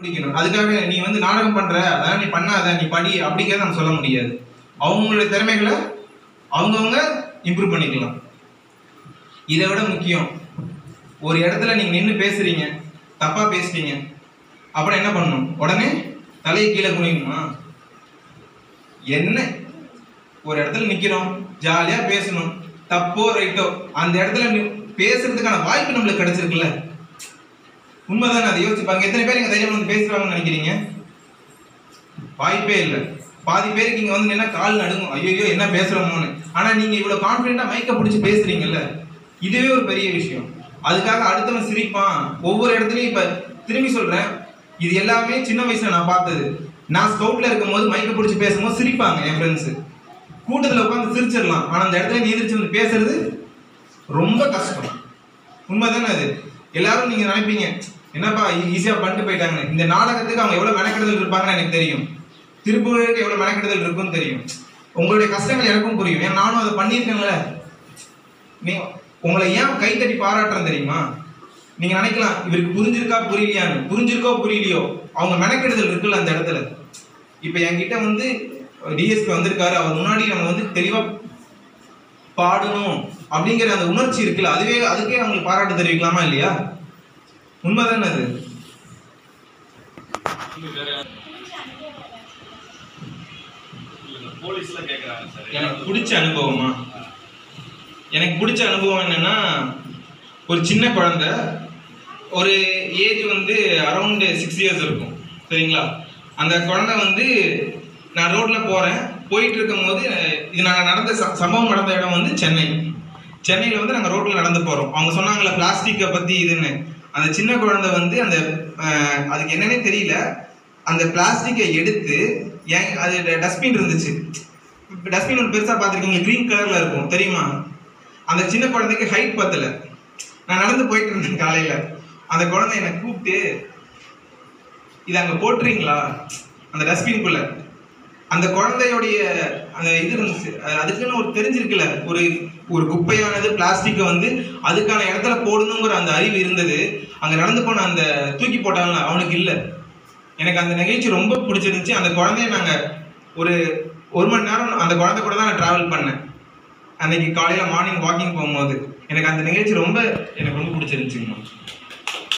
முடிக்கணும் அதுக்காக நீ வந்து நாடகம் பண்ற அதான் நீ பண்ணாத நீ படி அப்படிங்கிறத நம்ம சொல்ல முடியாது அவங்களுடைய திறமைகளை அவங்கவுங்க இம்ப்ரூவ் பண்ணிக்கலாம் இதை விட முக்கியம் ஒரு இடத்துல நீங்க நின்று பேசுறீங்க தப்பா பேசுறீங்க அப்புறம் என்ன பண்ணணும் உடனே தலையை கீழே குனியணுமா என்ன ஒரு இடத்துல நிக்கிறோம் ஜாலியா பேசணும் தப்போ ரைட்டோ அந்த இடத்துல நி- பேசுறதுக்கான வாய்ப்பு நம்மளுக்கு கிடைச்சிருக்குல்ல உண்மைதானே அதை யோசிச்சு பாருங்க எத்தனை பேர் இங்க தைரியம் வந்து பேசுறாங்கன்னு நினைக்கிறீங்க வாய்ப்பே இல்லை பாதி பேருக்கு இங்க வந்து என்ன கால் நடுங்கும் ஐயோ என்ன பேசுறோமோன்னு ஆனா நீங்க இவ்வளவு கான்பிடண்டா மைக்க பிடிச்சி பேசுறீங்கல்ல இதுவே ஒரு பெரிய விஷயம் அதுக்காக அடுத்தவன் சிரிப்பான் ஒவ்வொரு இடத்துலயும் இப்ப திரும்பி சொல்றேன் இது எல்லாமே சின்ன வயசுல நான் பார்த்தது நான் ஸ்கவுட்ல இருக்கும்போது மைக்க பிடிச்சி பேசும்போது சிரிப்பாங்க என் ஃப்ரெண்ட்ஸ் கூட்டத்துல உட்காந்து சிரிச்சிடலாம் ஆனா அந்த இடத்துல நீ எதிர்த்து வந்து பேசுறது ரொம்ப கஷ்டம் உண்மைதானே அது எல்லாரும் நீங்க நினைப்பீங்க என்னப்பா ஈஸியா பண்ணிட்டு போயிட்டாங்க இந்த நாடகத்துக்கு அவங்க எவ்வளவு மெனக்கெடுதல் இருப்பாங்கன்னு எனக்கு தெரியும் திருப்புகளுக்கு எவ்வளவு மெனக்கெடுதல் இருக்கும்னு தெரியும் உங்களுடைய கஷ்டங்கள் எனக்கும் புரியும் ஏன் நானும் அதை பண்ணியிருக்கேன்ல நீ உங்களை ஏன் கைத்தட்டி பாராட்டுறேன் தெரியுமா நீங்க நினைக்கலாம் இவருக்கு புரிஞ்சிருக்கா புரியலையான்னு புரிஞ்சிருக்கோ புரியலையோ அவங்க மெனக்கெடுதல் இருக்குல்ல அந்த இடத்துல இப்ப என்கிட்ட வந்து டிஎஸ்பி வந்திருக்காரு அவர் முன்னாடி நம்ம வந்து தெளிவா பாடணும் அப்படிங்கிற அந்த உணர்ச்சி இருக்குல்ல அதுவே அதுக்கே அவங்களுக்கு பாராட்டு தெரிவிக்கலாமா இல்லையா உண்மைதானே அது போலீஸ்ல கேக்குறாங்க சார் எனக்கு பிடிச்ச அனுபவமா எனக்கு பிடிச்ச அனுபவம் என்னன்னா ஒரு சின்ன குழந்தை ஒரு ஏஜ் வந்து அரௌண்டு சிக்ஸ் இயர்ஸ் இருக்கும் சரிங்களா அந்த குழந்தை வந்து நான் ரோட்ல போறேன் போயிட்டு இருக்கும்போது இது நாங்கள் நடந்த ச- சம்பவம் நடந்த இடம் வந்து சென்னை சென்னையில் வந்து நாங்கள் ரோட்ல நடந்து போறோம் அவங்க சொன்னாங்களே பிளாஸ்டிக்கை பத்தி இதுன்னு அந்த சின்ன குழந்தை வந்து அந்த அஹ், அதுக்கு என்னன்னே தெரியல அந்த பிளாஸ்டிக்கை எடுத்து ஏன் அது டஸ்ட்பின் இருந்துச்சு டஸ்ட்பின் ஒன்று பெருசாக பார்த்துருக்கீங்க க்ரீன் கலரில் இருக்கும் தெரியுமா அந்த சின்ன குழந்தைக்கு ஹைட் பத்தல நான் நடந்து போயிட்டு இருந்தேன் காலையில் அந்த குழந்தை என்னை கூப்பிட்டு இது அங்கே போட்டுறீங்களா அந்த டஸ்ட்பின்குள்ள அந்த குழந்தையுடைய அந்த இது இருந்துச்சு அது அதுக்குன்னு ஒரு தெரிஞ்சிருக்குல்ல ஒரு ஒரு குப்பையானது பிளாஸ்டிக்கை வந்து அதுக்கான இடத்துல போடணுங்கிற அந்த அறிவு இருந்தது அங்கே நடந்து போன அந்த தூக்கி போட்டாங்கல்ல அவனுக்கு இல்லை எனக்கு அந்த நிகழ்ச்சி ரொம்ப பிடிச்சிருந்துச்சு அந்த குழந்தைய நாங்கள் ஒரு ஒரு மணி நேரம் அந்த குழந்தை கூட தான் நான் ட்ராவல் பண்ணேன் அன்னைக்கு காலையில் மார்னிங் வாக்கிங் போகும்போது எனக்கு அந்த நிகழ்ச்சி ரொம்ப எனக்கு ரொம்ப பிடிச்சிருந்துச்சுங்கம்மா